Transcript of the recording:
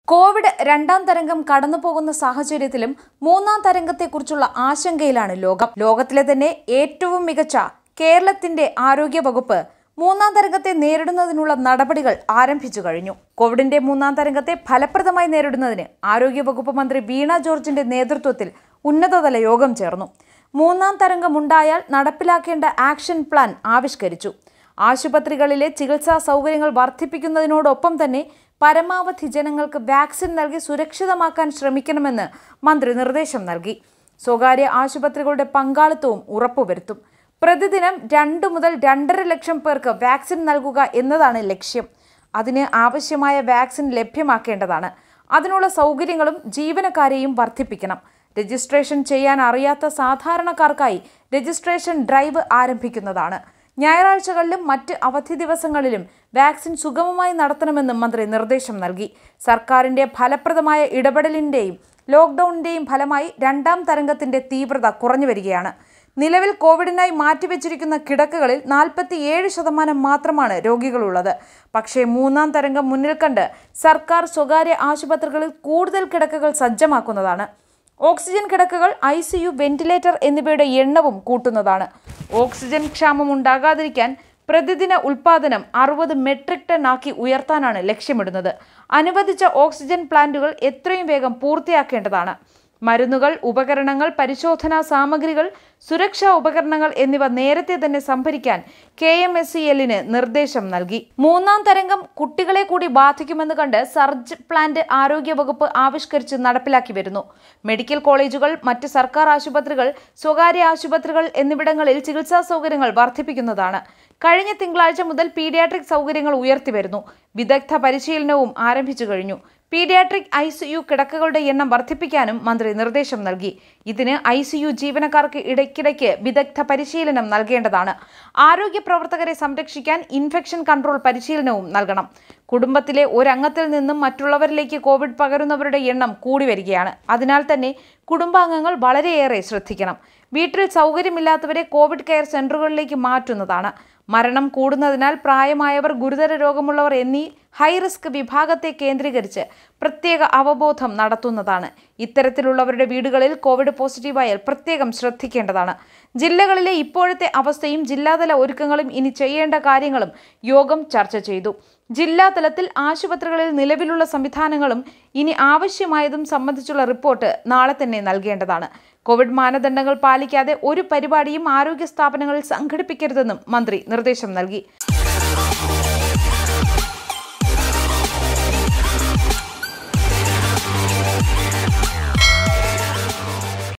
Covid രണ്ടാം തരംഗം കടന്നുപോകുന്ന സാഹചര്യത്തിലും മൂന്നാം തരംഗത്തെക്കുറിച്ചുള്ള ആശങ്കയിലാണ് ലോകം ലോകത്തിലെ തന്നെ ഏറ്റവും മികച്ച കേരളത്തിന്റെ ആരോഗ്യ വകുപ്പ് മൂന്നാം തരംഗത്തെ നേരിടുന്നതിനുള്ള നടപടികൾ ആരംഭിച്ചു കഴിഞ്ഞു കോവിഡിന്റെ മൂന്നാം തരംഗത്തെ ഫലപ്രദമായി നേരിടുന്നതിന് ആരോഗ്യ വകുപ്പ് മന്ത്രി വീണ ജോർജിന്റെ നേതൃത്വത്തിൽ ഉന്നതതല യോഗം ചേർന്നു മൂന്നാം തരംഗമുണ്ടായാൽ നടപ്പിലാക്കേണ്ട ആക്ഷൻ പ്ലാൻ ആവിഷ്കരിച്ചു ആശുപത്രികളിലെ ചികിത്സാ സൗകര്യങ്ങൾ വർദ്ധിപ്പിക്കുന്നതിനോടൊപ്പം തന്നെ പരമാവധി ജനങ്ങൾക്ക് വാക്സിൻ നൽകി സുരക്ഷിതമാക്കാൻ ശ്രമിക്കണമെന്ന് മന്ത്രി നിർദ്ദേശം നൽകി സ്വകാര്യ ആശുപത്രികളുടെ പങ്കാളിത്തവും ഉറപ്പുവരുത്തും പ്രതിദിനം രണ്ട് മുതൽ രണ്ടര ലക്ഷം പേർക്ക് വാക്സിൻ നൽകുക എന്നതാണ് ലക്ഷ്യം അതിന് ആവശ്യമായ വാക്സിൻ ലഭ്യമാക്കേണ്ടതാണ് അതിനുള്ള സൗകര്യങ്ങളും ജീവനക്കാരെയും വർദ്ധിപ്പിക്കണം രജിസ്ട്രേഷൻ ചെയ്യാൻ അറിയാത്ത സാധാരണക്കാർക്കായി രജിസ്ട്രേഷൻ ഡ്രൈവ് ആരംഭിക്കുന്നതാണ് ഞായറാഴ്ചകളിലും മറ്റ് അവധി ദിവസങ്ങളിലും വാക്സിൻ സുഗമമായി നടത്തണമെന്നും മന്ത്രി നിർദ്ദേശം നൽകി സർക്കാരിന്റെ ഫലപ്രദമായ ഇടപെടലിന്റെയും ലോക്ക്ഡൌണിന്റെയും ഫലമായി രണ്ടാം തരംഗത്തിന്റെ തീവ്രത കുറഞ്ഞു വരികയാണ് നിലവിൽ കോവിഡിനായി മാറ്റിവെച്ചിരിക്കുന്ന കിടക്കകളിൽ നാൽപ്പത്തിയേഴ് ശതമാനം മാത്രമാണ് രോഗികളുള്ളത് പക്ഷേ മൂന്നാം തരംഗം മുന്നിൽ കണ്ട് സർക്കാർ സ്വകാര്യ ആശുപത്രികളിൽ കൂടുതൽ കിടക്കകൾ സജ്ജമാക്കുന്നതാണ് ഓക്സിജൻ കിടക്കകൾ ഐ സി യു വെന്റിലേറ്റർ എന്നിവയുടെ എണ്ണവും കൂട്ടുന്നതാണ് ഓക്സിജൻ ക്ഷാമം ഉണ്ടാകാതിരിക്കാൻ പ്രതിദിന ഉൽപാദനം അറുപത് മെട്രിക് ടൺ ആക്കി ഉയർത്താനാണ് ലക്ഷ്യമിടുന്നത് അനുവദിച്ച ഓക്സിജൻ പ്ലാന്റുകൾ എത്രയും വേഗം പൂർത്തിയാക്കേണ്ടതാണ് മരുന്നുകൾ ഉപകരണങ്ങൾ പരിശോധനാ സാമഗ്രികൾ സുരക്ഷാ ഉപകരണങ്ങൾ എന്നിവ നേരത്തെ തന്നെ സംഭരിക്കാൻ കെ എം എസ് സി എല്ലിന് നിർദ്ദേശം നൽകി മൂന്നാം തരംഗം കുട്ടികളെ കൂടി ബാധിക്കുമെന്ന് കണ്ട് സർജ് പ്ലാന്റ് ആരോഗ്യ വകുപ്പ് ആവിഷ്കരിച്ച് നടപ്പിലാക്കി വരുന്നു മെഡിക്കൽ കോളേജുകൾ മറ്റ് സർക്കാർ ആശുപത്രികൾ സ്വകാര്യ ആശുപത്രികൾ എന്നിവിടങ്ങളിൽ ചികിത്സാ സൗകര്യങ്ങൾ വർദ്ധിപ്പിക്കുന്നതാണ് കഴിഞ്ഞ തിങ്കളാഴ്ച മുതൽ പീഡിയാട്രിക് സൗകര്യങ്ങൾ ഉയർത്തിവരുന്നു വിദഗ്ധ പരിശീലനവും ആരംഭിച്ചു കഴിഞ്ഞു പീഡിയാട്രിക് ഐ സി യു കിടക്കകളുടെ എണ്ണം വർദ്ധിപ്പിക്കാനും മന്ത്രി നിർദ്ദേശം നൽകി ഇതിന് ഐ സി യു ജീവനക്കാർക്ക് ഇടയ്ക്കിടയ്ക്ക് വിദഗ്ധ പരിശീലനം നൽകേണ്ടതാണ് ആരോഗ്യ പ്രവർത്തകരെ സംരക്ഷിക്കാൻ ഇൻഫെക്ഷൻ കൺട്രോൾ പരിശീലനവും നൽകണം കുടുംബത്തിലെ ഒരംഗത്തിൽ നിന്നും മറ്റുള്ളവരിലേക്ക് കോവിഡ് പകരുന്നവരുടെ എണ്ണം കൂടി വരികയാണ് അതിനാൽ തന്നെ കുടുംബാംഗങ്ങൾ വളരെയേറെ ശ്രദ്ധിക്കണം വീട്ടിൽ സൗകര്യമില്ലാത്തവരെ കോവിഡ് കെയർ സെന്ററുകളിലേക്ക് മാറ്റുന്നതാണ് മരണം കൂടുന്നതിനാൽ പ്രായമായവർ ഗുരുതര രോഗമുള്ളവർ എന്നീ ഹൈ റിസ്ക് വിഭാഗത്തെ കേന്ദ്രീകരിച്ച് പ്രത്യേക അവബോധം നടത്തുന്നതാണ് ഇത്തരത്തിലുള്ളവരുടെ വീടുകളിൽ കോവിഡ് പോസിറ്റീവായാൽ പ്രത്യേകം ശ്രദ്ധിക്കേണ്ടതാണ് ജില്ലകളിലെ ഇപ്പോഴത്തെ അവസ്ഥയും ജില്ലാതല ഒരുക്കങ്ങളും ഇനി ചെയ്യേണ്ട കാര്യങ്ങളും യോഗം ചർച്ച ചെയ്തു ജില്ലാതലത്തിൽ ആശുപത്രികളിൽ നിലവിലുള്ള സംവിധാനങ്ങളും ഇനി ആവശ്യമായതും സംബന്ധിച്ചുള്ള റിപ്പോർട്ട് നാളെ തന്നെ നൽകേണ്ടതാണ് കോവിഡ് മാനദണ്ഡങ്ങൾ പാലിക്കാതെ ഒരു പരിപാടിയും ആരോഗ്യ സ്ഥാപനങ്ങളിൽ സംഘടിപ്പിക്കരുതെന്നും മന്ത്രി നിർദ്ദേശം നൽകി